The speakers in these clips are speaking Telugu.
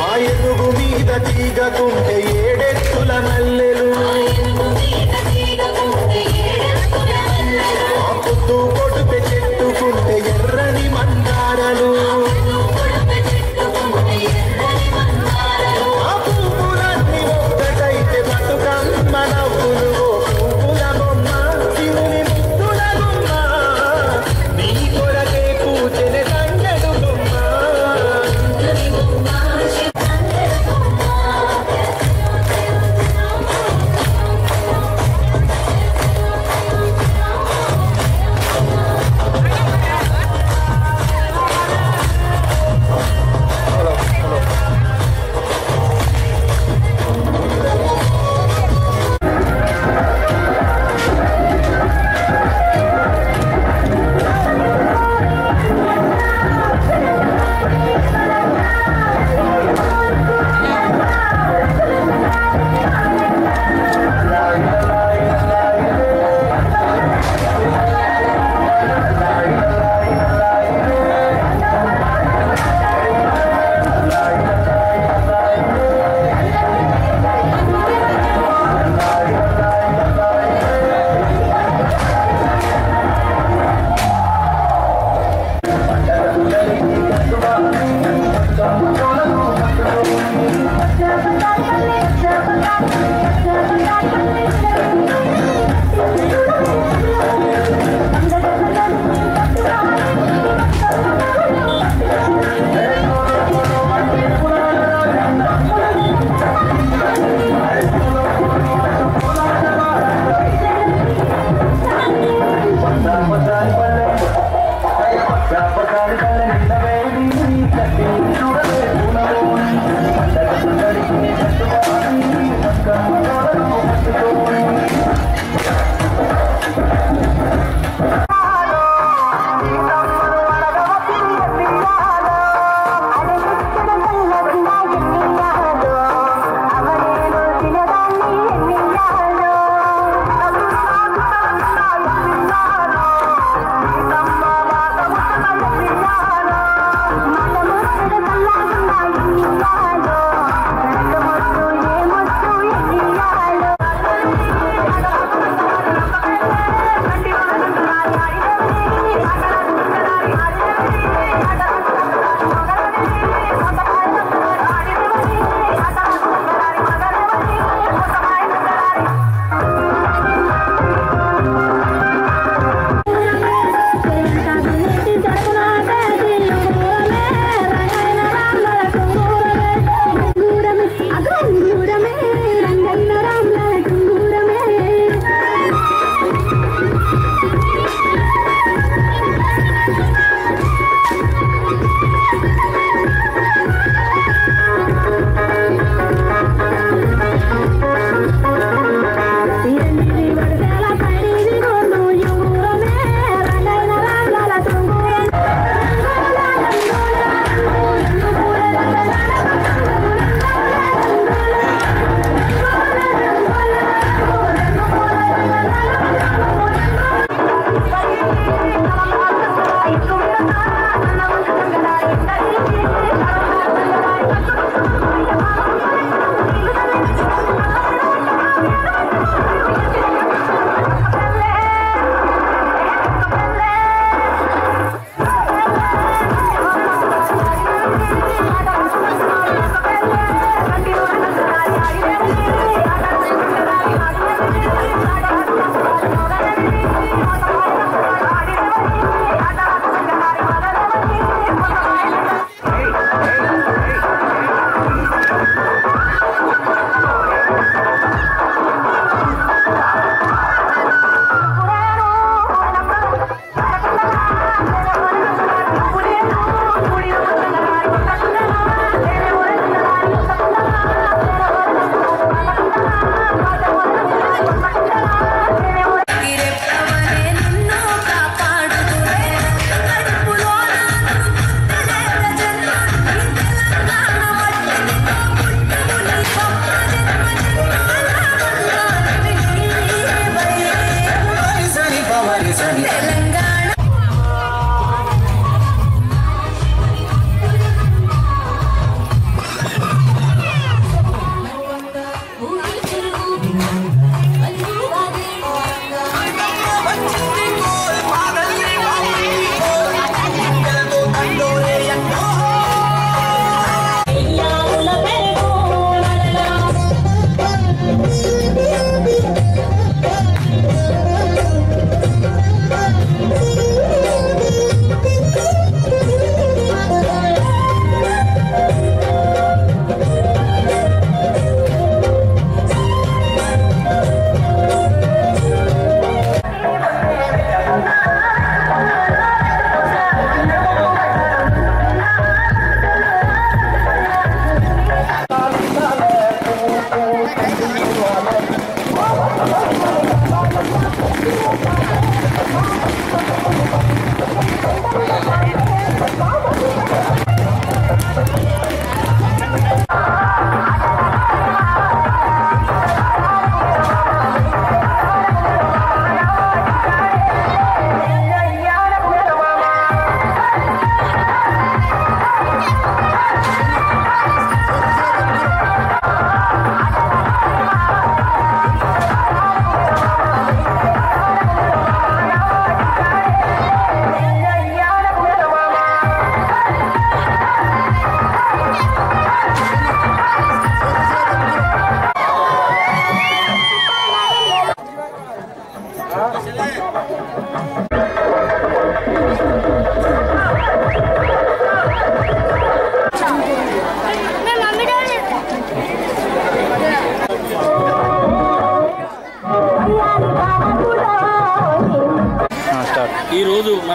మా ఎరుగు మీద తీగకుంటే ఏడెత్తుల మల్లెలు ఆ పొద్దు పొడుపె చెట్టుకుంటే ఎర్రని మందారలు ఆ పువ్వులన్నీ ఒక్కటైతే బతుకమ్మ నవ్వులు ఓ పువ్వుల బొమ్మ శివుని ముద్దుల బొమ్మ నీ కొరకే పూచెని తంగడు బొమ్మ చూడలే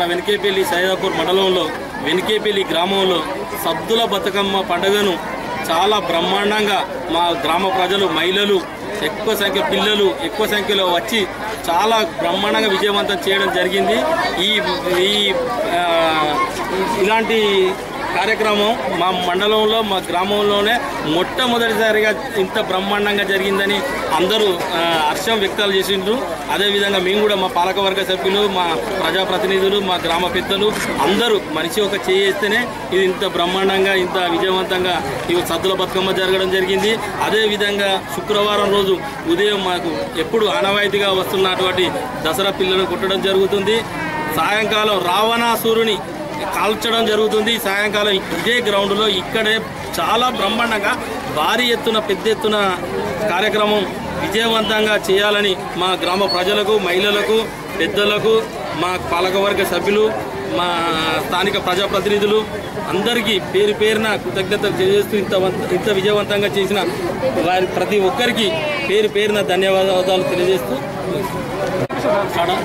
వెనకేపల్లి సైదాపూర్ మండలంలో వెనకేపల్లి గ్రామంలో సద్దుల బతుకమ్మ పండుగను చాలా బ్రహ్మాండంగా మా గ్రామ ప్రజలు మహిళలు ఎక్కువ సంఖ్య పిల్లలు ఎక్కువ సంఖ్యలో వచ్చి చాలా బ్రహ్మాండంగా విజయవంతం చేయడం జరిగింది ఈ ఈ ఆ, ఇలాంటి కార్యక్రమం మా మండలంలో మా గ్రామంలోనే మొట్టమొదటిసారిగా ఇంత బ్రహ్మాండంగా జరిగిందని అందరూ ఆ, హర్షం వ్యక్తాలు చేసిండ్రు అదేవిధంగా మేము కూడా మా పాలకవర్గ సభ్యులు మా ప్రజాప్రతినిధులు మా గ్రామ పెద్దలు అందరూ మనిషి ఒక చేస్తేనే ఇది ఇంత బ్రహ్మాండంగా ఇంత విజయవంతంగా ఈ సద్దుల బతుకమ్మ జరగడం జరిగింది అదేవిధంగా శుక్రవారం రోజు ఉదయం మాకు ఎప్పుడు ఆనవాయితీగా వస్తున్నటువంటి దసరా పిల్లలు కుట్టడం జరుగుతుంది సాయంకాలం రావణాసురుని కాల్చడం జరుగుతుంది సాయంకాలం ఇదే గ్రౌండ్లో ఇక్కడే చాలా బ్రహ్మాండంగా భారీ ఎత్తున పెద్ద ఎత్తున కార్యక్రమం విజయవంతంగా చేయాలని మా గ్రామ ప్రజలకు మహిళలకు పెద్దలకు మా పాలకవర్గ సభ్యులు మా స్థానిక ప్రజాప్రతినిధులు అందరికీ పేరు పేరున కృతజ్ఞతలు తెలియజేస్తూ ఇంత వం- ఇంత విజయవంతంగా చేసిన వారి ప్రతి ఒక్కరికి పేరు పేరున ధన్యవాదాలు తెలియజేస్తూ చాలా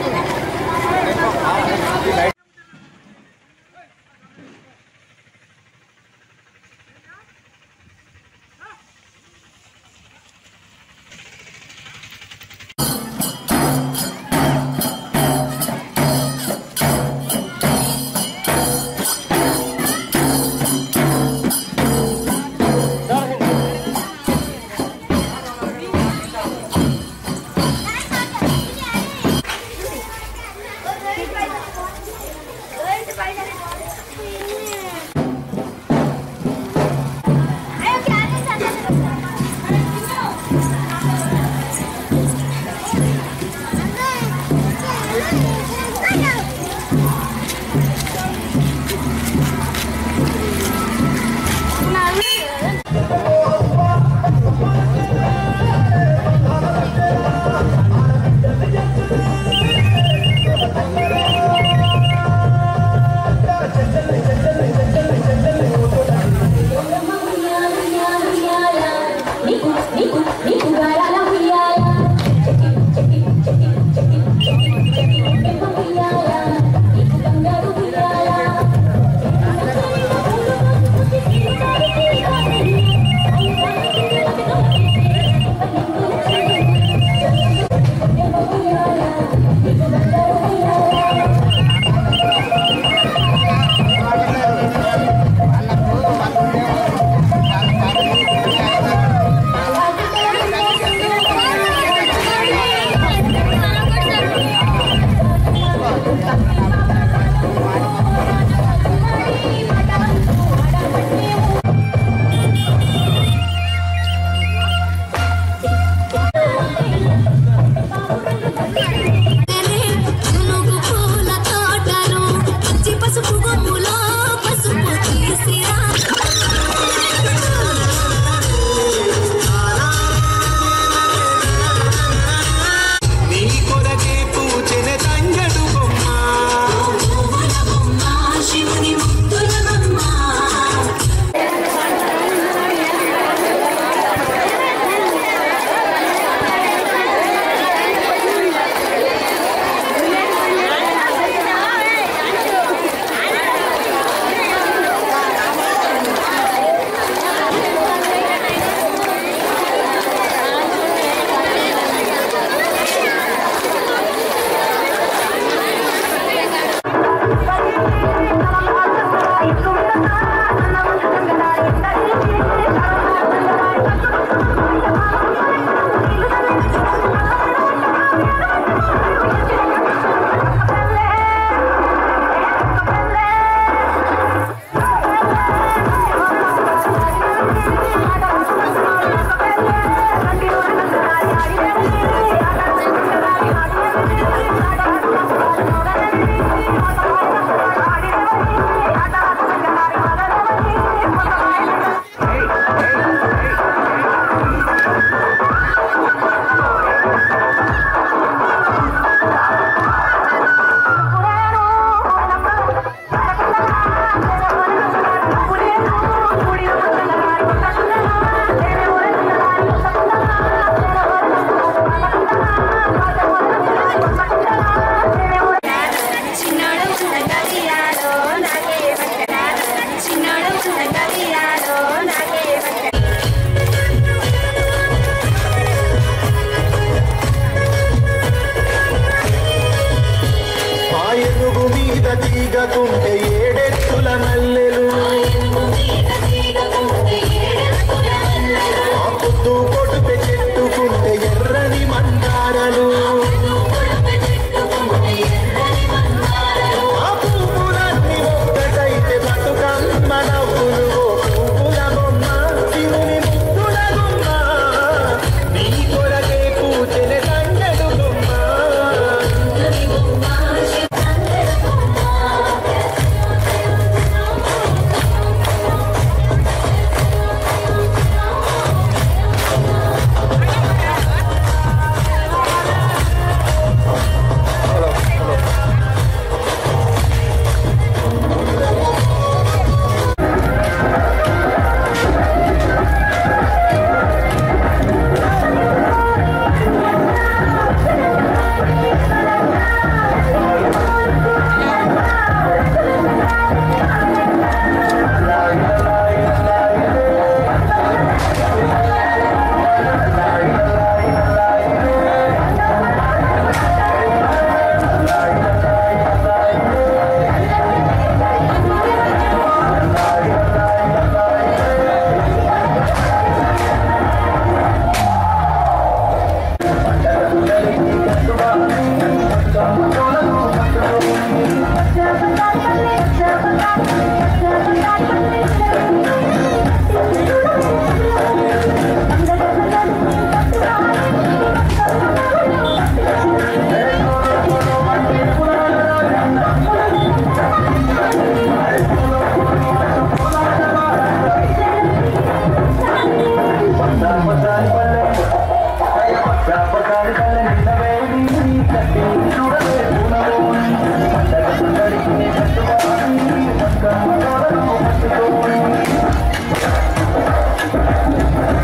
Thank you.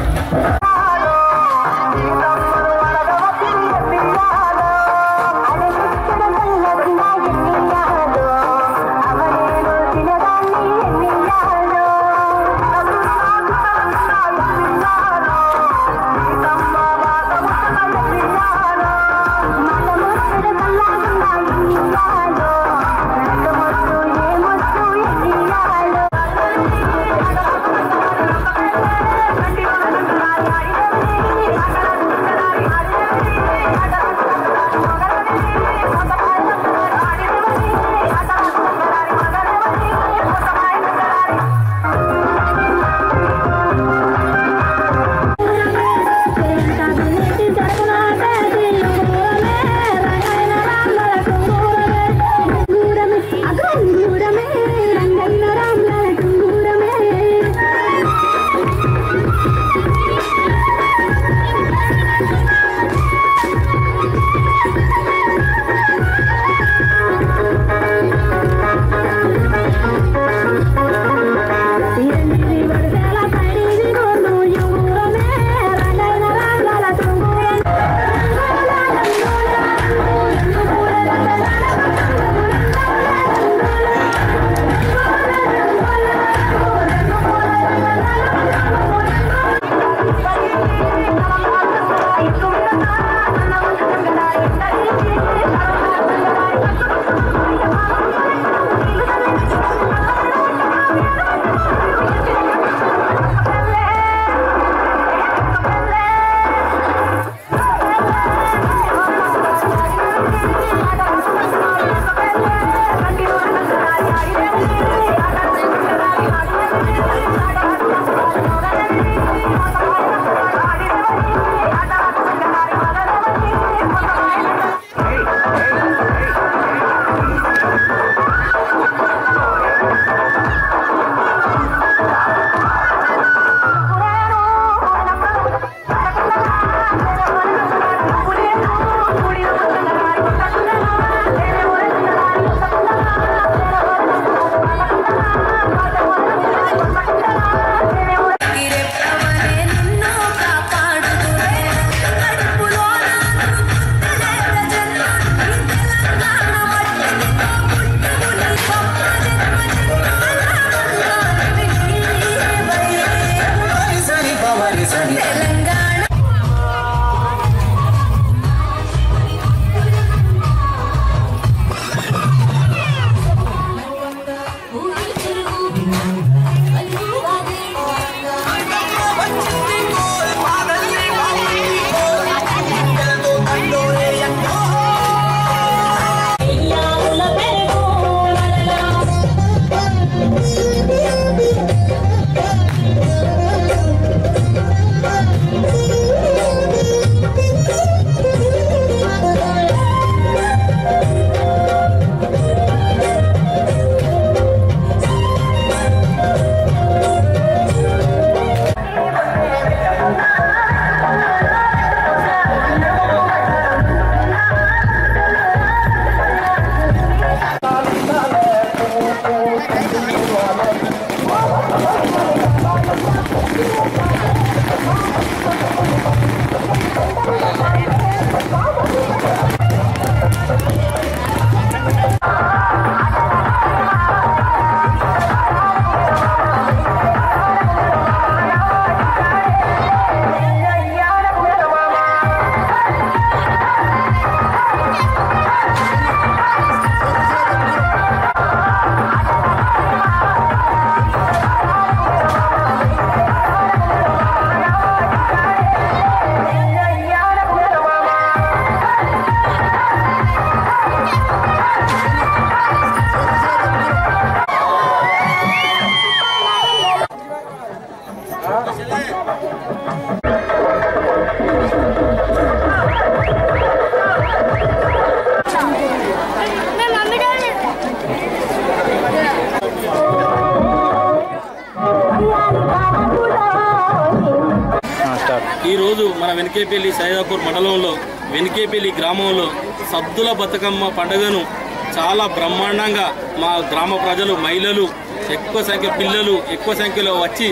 ఈరోజు మన వెనకేపల్లి సైదాపూర్ మండలంలో వెనకేపల్లి గ్రామంలో సద్దుల బతుకమ్మ పండుగను చాలా బ్రహ్మాండంగా మా గ్రామ ప్రజలు మహిళలు ఎక్కువ సంఖ్య పిల్లలు ఎక్కువ సంఖ్యలో వచ్చి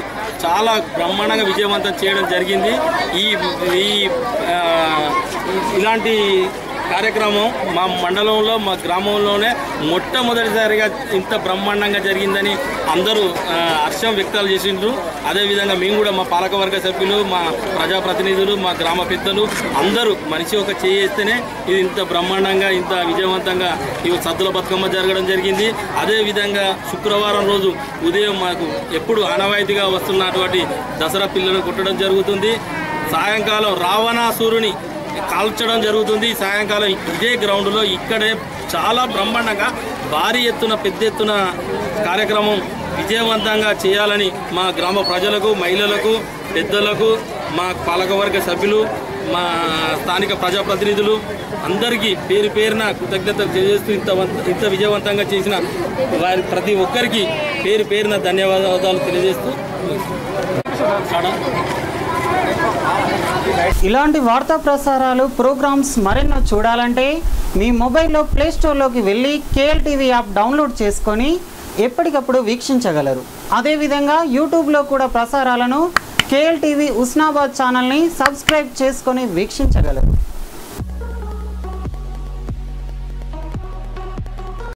చాలా బ్రహ్మాండంగా విజయవంతం చేయడం జరిగింది ఈ ఈ ఆ, ఇలాంటి కార్యక్రమం మా మండలంలో మా గ్రామంలోనే మొట్టమొదటిసారిగా ఇంత బ్రహ్మాండంగా జరిగిందని అందరూ ఆ, హర్షం వ్యక్తాలు చేసిండ్రు అదేవిధంగా మేము కూడా మా పాలకవర్గ సభ్యులు మా ప్రజాప్రతినిధులు మా గ్రామ పెద్దలు అందరూ మనిషి ఒక చేస్తేనే ఇది ఇంత బ్రహ్మాండంగా ఇంత విజయవంతంగా ఈ సద్దుల బతుకమ్మ జరగడం జరిగింది అదేవిధంగా శుక్రవారం రోజు ఉదయం మాకు ఎప్పుడు ఆనవాయితీగా వస్తున్నటువంటి దసరా పిల్లలు కొట్టడం జరుగుతుంది సాయంకాలం రావణాసురుని కాల్చడం జరుగుతుంది సాయంకాలం ఇదే గ్రౌండ్లో ఇక్కడే చాలా బ్రహ్మాండంగా భారీ ఎత్తున పెద్ద ఎత్తున కార్యక్రమం విజయవంతంగా చేయాలని మా గ్రామ ప్రజలకు మహిళలకు పెద్దలకు మా పాలకవర్గ సభ్యులు మా స్థానిక ప్రజాప్రతినిధులు అందరికీ పేరు పేరున కృతజ్ఞతలు తెలియజేస్తూ ఇంత వం- ఇంత విజయవంతంగా చేసిన వారి ప్రతి ఒక్కరికి పేరు పేరున ధన్యవాదాలు తెలియజేస్తూ ఇలాంటి వార్తా ప్రసారాలు ప్రోగ్రామ్స్ మరెన్నో చూడాలంటే మీ మొబైల్లో ప్లే స్టోర్లోకి వెళ్ళి కేఎల్ టీవీ యాప్ డౌన్లోడ్ చేసుకొని ఎప్పటికప్పుడు వీక్షించగలరు అదేవిధంగా యూట్యూబ్లో కూడా ప్రసారాలను కేఎల్ టీవీ ఉస్నాబాద్ ఛానల్ని సబ్స్క్రైబ్ చేసుకొని వీక్షించగలరు